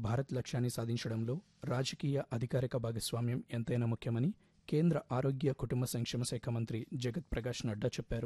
భారత్ లక్ష్యాన్ని సాధించడంలో రాజకీయ అధికారిక భాగస్వామ్యం ఎంతైనా ముఖ్యమని కేంద్ర ఆరోగ్య కుటుంబ సంక్షేమ శాఖ మంత్రి జగత్ ప్రకాష్ నడ్డా చెప్పారు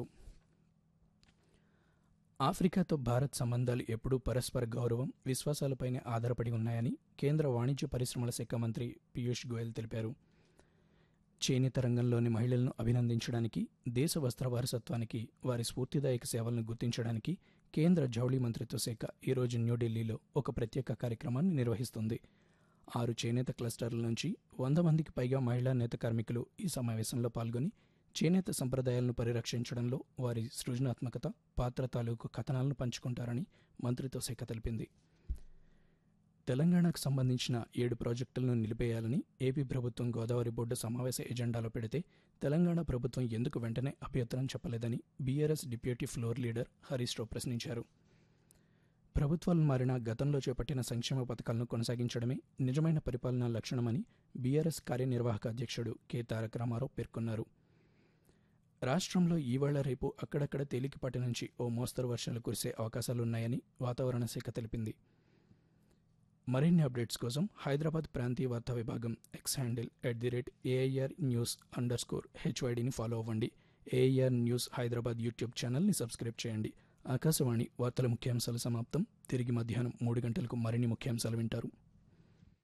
ఆఫ్రికాతో భారత్ సంబంధాలు ఎప్పుడూ పరస్పర గౌరవం విశ్వాసాలపైనే ఆధారపడి ఉన్నాయని కేంద్ర వాణిజ్య పరిశ్రమల శాఖ మంత్రి పీయూష్ గోయల్ తెలిపారు చేనేత రంగంలోని మహిళలను అభినందించడానికి దేశ వస్త్ర వారసత్వానికి వారి స్ఫూర్తిదాయక సేవలను గుర్తించడానికి కేంద్ర జౌళి మంత్రిత్వ శాఖ ఈరోజు న్యూఢిల్లీలో ఒక ప్రత్యేక కార్యక్రమాన్ని నిర్వహిస్తుంది ఆరు చేనేత క్లస్టర్ల నుంచి వంద మందికి పైగా మహిళా నేత కార్మికులు ఈ సమావేశంలో పాల్గొని చేనేత సంప్రదాయాలను పరిరక్షించడంలో వారి సృజనాత్మకత పాత్ర తాలూకు కథనాలను పంచుకుంటారని మంత్రిత్వ శాఖ తెలిపింది తెలంగాణకు సంబంధించిన ఏడు ప్రాజెక్టులను నిలిపేయాలని ఏపీ ప్రభుత్వం గోదావరి బోర్డు సమావేశ ఎజెండాలో పెడితే తెలంగాణ ప్రభుత్వం ఎందుకు వెంటనే అభ్యంతరం చెప్పలేదని BRS deputy floor leader Harish Rao ప్రశ్నించారు ప్రభుత్వాలు మారిన గతంలో చేపట్టిన సంక్షేమ పథకాలను కొనసాగించడమే నిజమైన పరిపాలనా లక్షణమని బీఆర్ఎస్ కార్యనిర్వాహక అధ్యక్షుడు కె తారక రామారావు పేర్కొన్నారు రాష్ట్రంలో ఈవేళ రేపు అక్కడక్కడ తేలికపాటి నుంచి ఓ మోస్తరు వర్షాలు కురిసే అవకాశాలున్నాయని వాతావరణ శాఖ తెలిపింది మరిన్ని అప్డేట్స్ కోసం హైదరాబాద్ ప్రాంతీయ వార్తా విభాగం X handle at the rate AIR news underscore స్కోర్ హెచ్వైడిని ఫాలో అవ్వండి ఏఐఆర్ న్యూస్ హైదరాబాద్ యూట్యూబ్ ఛానల్ని సబ్స్క్రైబ్ చేయండి ఆకాశవాణి వార్తల ముఖ్యాంశాలు సమాప్తం తిరిగి మధ్యాహ్నం మూడు గంటలకు మరిన్ని ముఖ్యాంశాలు వింటారు